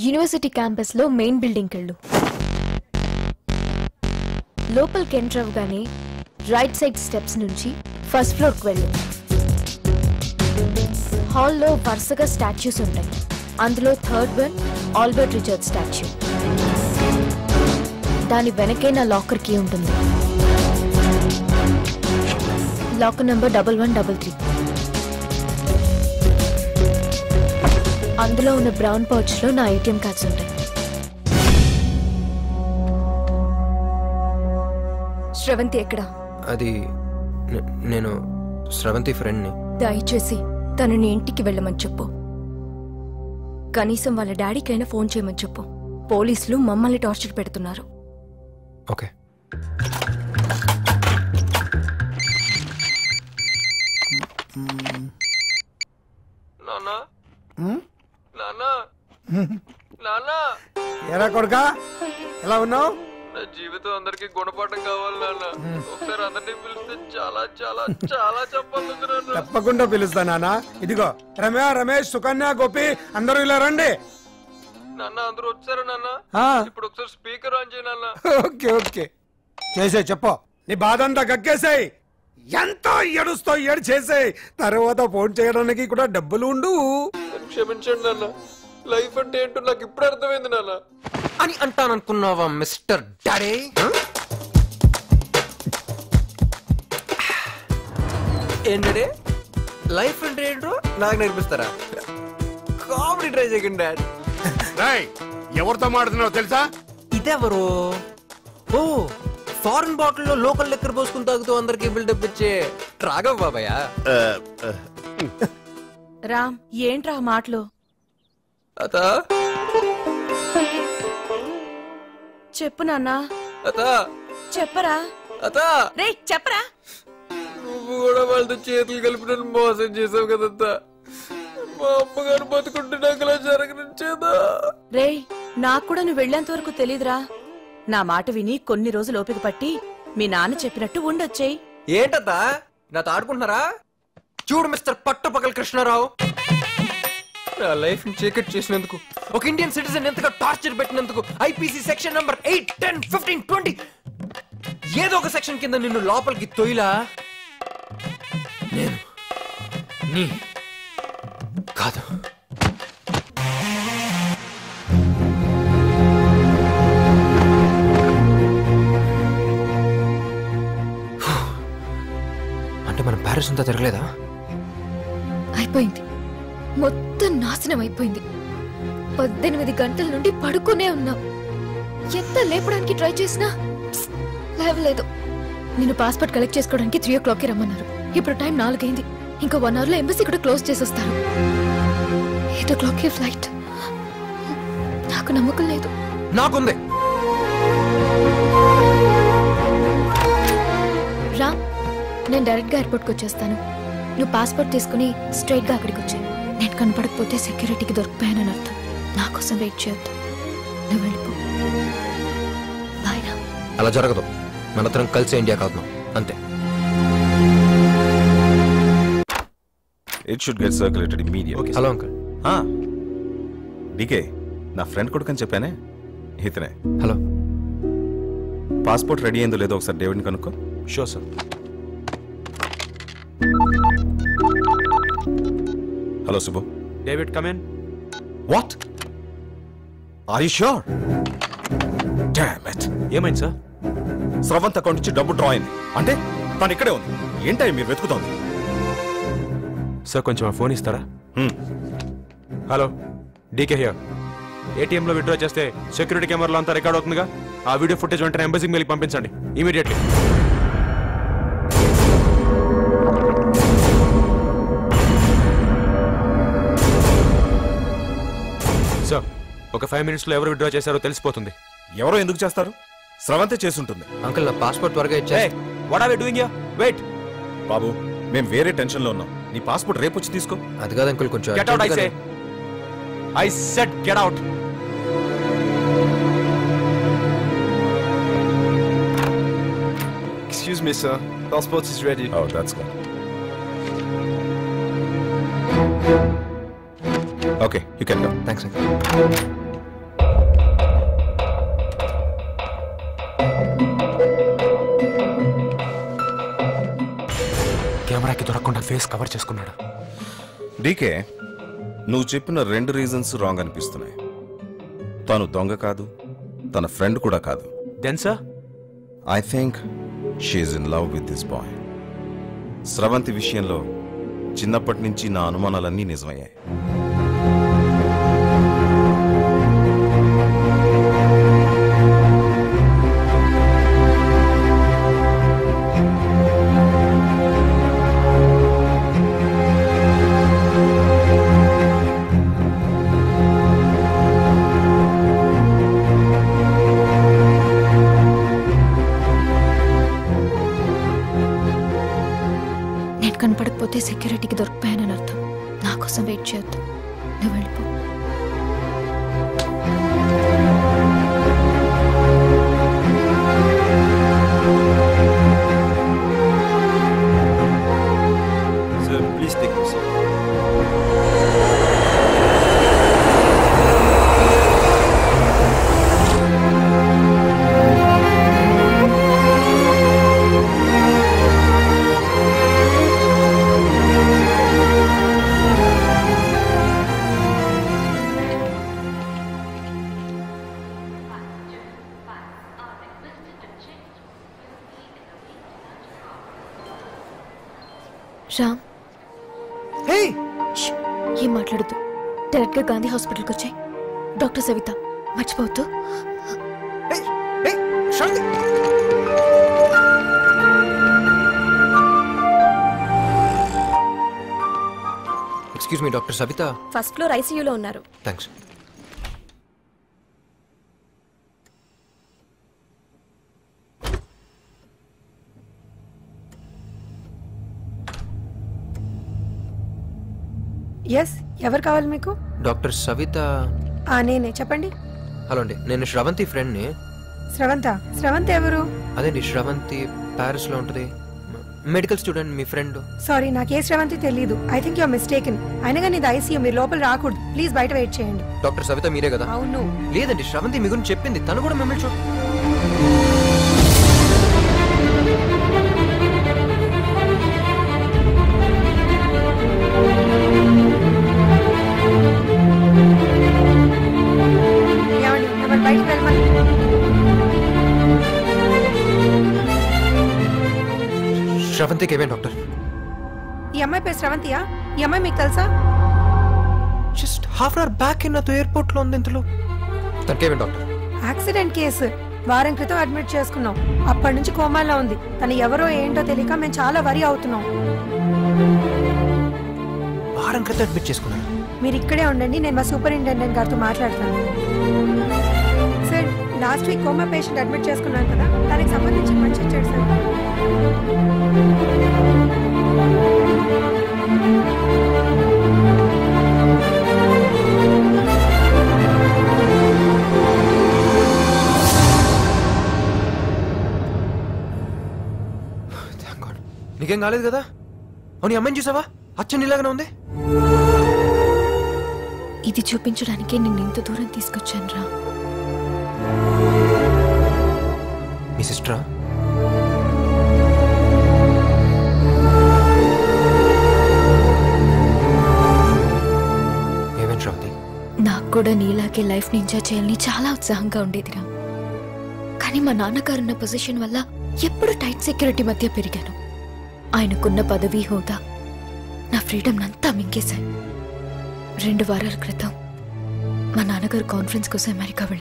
University campus లో main building వెళ్ళు లోపలికి ఎంటర్ అవ్వగానే రైట్ సైడ్ స్టెప్స్ నుంచి ఫస్ట్ ఫ్లోర్కి వెళ్ళు హాల్లో వరుసగా స్టాచ్యూస్ ఉంటాయి అందులో third one Albert Richard statue దాని వెనకే నా లాకర్ కీ ఉంటుంది locker number double one double three అందులో ఉన్న బ్రౌన్ పౌచ్ లో నా ఏటీఎం కార్డ్స్ ఉంటాయి శ్రవంతి ఎక్కడా అది నే- నేను స్రవంతి ఫ్రెండ్ని దయచేసి తనని ఇంటికి వెళ్ళమని చెప్పు కనీసం వాళ్ళ డాడీకైనా ఫోన్ చేయమని చెప్పు పోలీసులు మమ్మల్ని టార్చర్ పెడుతున్నారు ఓకే నానా నానా నానా ఎరా కొడుకా ఎలా ఉన్నావు నా జీవితం అందరికి గుణపాఠం కావాలి నాన్న ఒకసారి అందరినీ పిలిస్తే చాలా చాలా చాలా చెప్పాలి నాన్న తప్పకుండా పిలుస్తా నాన్న ఇదిగో రమ్య రమేష్ సుకన్య గోపి అందరూ ఇలా రండి నాన్న అందరూ వచ్చారా నాన్న ఆ, ఇప్పుడు ఒకసారి స్పీకర్ ఆన్ చేయి నాన్న ఓకే ఓకే చేసే చెప్పు నీ బాధ అంతా గక్కేసాయి ఎంతో ఏడుస్తో ఏడు చేసేయ్ తర్వాత ఫోన్ చేయడానికి కూడా డబ్బులు ఉండు నన్ను క్షమించండి నాన్న లైఫ్ అంటే ఏంటో నాకు ఇప్పుడు అర్థమైంది నాన్న అని అంటాననుకున్నావా మిస్టర్ డాడీ ఏంటంటే లైఫ్ అంటే ఏంటో నాకు నేర్పిస్తారా కామెడీ ట్రై చేయకండి డాడ్ రాయ్ ఎవరితో మాడుతున్నావు తెలుసా ఇదెవరు ఓ ఫారెన్ బాటిల్లో లోకల్ లెక్కర్ పోసుకుని తాగుతూ అందరికి బిల్డప్ ఇచ్చే రాఘవ్ బాబాయ్ రామ్ ఏంట్రా ఆ మాటలు అత చెప్పు నాన్నా అత చెప్పరా అత రే చెప్పరా నువ్వు కూడా వాళ్ళతో చేతులు కలిపి నన్ను మోసం చేసావు కదంతా మా అమ్మగారు బతుకుంటే నాకు ఇలా జరగనిచ్చేదా రే నాకు కూడా నువ్వు వెళ్ళేంత వరకు తెలీదురా నా మాట విని కొన్ని రోజులు ఓపిక పట్టి మీ నాన్న చెప్పినట్టు ఉండొచ్చేయ్ ఏంటత్తా నాతో ఆడుకుంటున్నారా చూడు మిస్టర్ పట్టుపగల కృష్ణారావు నా లైఫ్ ని చీకట్ చేసినందుకు ఒక ఇండియన్ సిటిజన్ ఎంతగా టార్చర్ పెట్టినందుకు IPC section number eight ten fifteen twenty ఏదో ఒక సెక్షన్ కింద నిన్ను లోపలికి తొయిలా నేను నీ కాదు అంటే మనం ప్యారిస్ అంతా తిరగలేదా అయిపోయింది మొత్తం నాశనం అయిపోయింది పద్దెనిమిది గంటల నుండి పడుకునే ఉన్నాం ఎంత లేపడానికి ట్రై చేసినా ప్స్, లేవలేదు నేను పాస్పోర్ట్ కలెక్ట్ చేసుకోవడానికి త్రీ ఓ క్లాక్కి రమ్మన్నారు ఇప్పుడు టైం నాలుగైంది ఇంకా వన్ అవర్లో ఎంబసీ కూడా క్లోజ్ చేసేస్తారు ఎయిట్ ఓ క్లాక్కి ఫ్లైట్ నాకు నమ్మకం లేదు నాకుంది రామ్ నేను డైరెక్ట్గా ఎయిర్పోర్ట్కి వచ్చేస్తాను నువ్వు పాస్పోర్ట్ తీసుకుని స్ట్రైట్గా అక్కడికి వచ్చాయి నేను కనపడకపోతే సెక్యూరిటీకి దొరికిపోయానని అర్థం నా కోసం వెయిట్ చేయొద్దు నువ్వు వెళ్ళిపో బాయ్ రామ్ అలా జరగదు మనతరం కలిసి ఇండియా కాదు అంతే it should get circulated immediate hello uncle DK నా ఫ్రెండ్ కొడుకు అని చెప్పానే ఇతనే హలో పాస్పోర్ట్ రెడీ అయిందో లేదో ఒకసారి డేవిడ్ని కనుక్కో షో sir hello Shubham David come in what are you sure damn it ఏమైంది సార్ స్రవంత్ అకౌంట్ నుంచి డబ్బు డ్రా అయింది అంటే తను ఇక్కడే ఉంది ఏంటై మీరు వెతుకుతోంది సార్ కొంచెం ఆ ఫోన్ ఇస్తారా హ్మ్. హలో డీకే హియర్ ఏటీఎంలో విత్డ్రా చేస్తే సెక్యూరిటీ కెమెరాలో అంతా రికార్డ్ అవుతుందిగా ఆ వీడియో ఫుటేజ్ వెంటనే ఎంబసీకి మెయిల్కి పంపించండి ఇమీడియట్లీ సార్ ఒక ఫైవ్ మినిట్స్లో ఎవరు విత్డ్రా చేశారో తెలిసిపోతుంది ఎవరో ఎందుకు చేస్తారు స్రవంతే చేసుంటుంది అంకుల్ నా పాస్పోర్ట్ త్వరగా ఇచ్చే what are doing ya wait బాబు మేము వేరే టెన్షన్ లో ఉన్నాం నీ పాస్పోర్ట్ రేపు వచ్చి తీసుకో అది కాదు అంకుల్ కొంచెం get out I say urgent I said get out Excuse me, sir. Passport is ready. Oh, that's good. Okay, you can go. Thanks uncle దొరకకుండా ఫేస్ కవర్ చేసుకున్నాడు డీకే నువ్వు చెప్పిన రెండు రీజన్స్ రాంగ్ అనిపిస్తున్నాయి తను దొంగ కాదు తన ఫ్రెండ్ కూడా కాదు then sir I think she in love with this boy Sravanthi విషయంలో చిన్నప్పటి నుంచి నా అనుమానాలన్నీ నిజమయ్యాయి నేను కనపడకపోతే సెక్యూరిటీకి దొరికిపోయానని అర్థం నా కోసం వెయిట్ చేయొద్దు నువ్వు వెళ్ళిపో Sir, please take this. Ram హే ష్, ఏం మాట్లాడద్దు డైరెక్ట్ గా గాంధీ హాస్పిటల్కి వచ్చాయి డాక్టర్ సవిత మర్చిపోవద్దు hey hey Shravanthi excuse me doctor Savita first floor ఐసీయూలో ఉన్నారు థ్యాంక్స్ ఎస్ ఎవరు కావాలి మీకు డాక్టర్ సవిత ఆ నేనే చెప్పండి హలో అండి నేను శ్రవంతి ఫ్రెండ్ని స్రవంత స్రవంత ఎవరు అదేంటి శ్రవంతి ప్యారిస్లో ఉంటుంది మెడికల్ స్టూడెంట్ మీ ఫ్రెండ్ సారీ నాకే స్రవంతి తెలియదు ఐ థింక్ యువర్ మిస్టేకెన్ అయినా కానీ ఇది ఐసీయూ మీరు లోపల రాకూడదు ప్లీజ్ బయట వెయిట్ చేయండి డాక్టర్ సవిత మీరే కదా అవును లేదండి శ్రవంతి మీ గురించి చెప్పింది తను కూడా మిమ్మల్ని చూ ఏమండి మిమ్మల్ని బయటకు వెళ్ళమని శ్రవంతికి ఏమే డాక్టర్ ఈ అమ్మాయి పేరు స్రవంతియా ఈ అమ్మాయి మీకు తెలుసా just half an hour back నాతో ఎయిర్పోర్ట్ లో ఉంది ఇంతలో తనకేమే డాక్టర్ యాక్సిడెంట్ కేసు వారం క్రితం అడ్మిట్ చేసుకున్నాం అప్పటి నుంచి కోమాలో ఉంది తను ఎవరో ఏంటో తెలియక మేము చాలా వరి అవుతున్నాం వారం క్రితం అడ్మిట్ చేసుకున్నాను మీరు ఇక్కడే ఉండండి నేను మా సూపరింటెండెంట్ గారితో మాట్లాడతాను sir last week coma patient admit చేసుకున్నాను కదా దానికి సంబంధించిన మంచి ఇచ్చాడు సార్ Thank God. నీకేం కాలేదు కదా అవును ఈ అమ్మాయిని చూసావా అచ్చని ఇలాగనే ఉంది ఇది చూపించడానికే నిన్ను ఇంత దూరం తీసుకొచ్చాను రా మీ సిస్టరా ఏమేంటి శ్రవంతి నాకు కూడా నీలాగే లైఫ్ ని ఎంజాయ్ చేయాలని చాలా ఉత్సాహంగా ఉండేదిరా కానీ మా నాన్నగారున్న పొజిషన్ వల్ల ఎప్పుడు టైట్ సెక్యూరిటీ మధ్య పెరిగాను ఆయనకున్న పదవి హోదా నా ఫ్రీడమ్ అంతా మింగేశాయి రెండు వారాల క్రితం మా నాన్నగారు కాన్ఫరెన్స్ కోసం అమెరికా వెళ్ళారు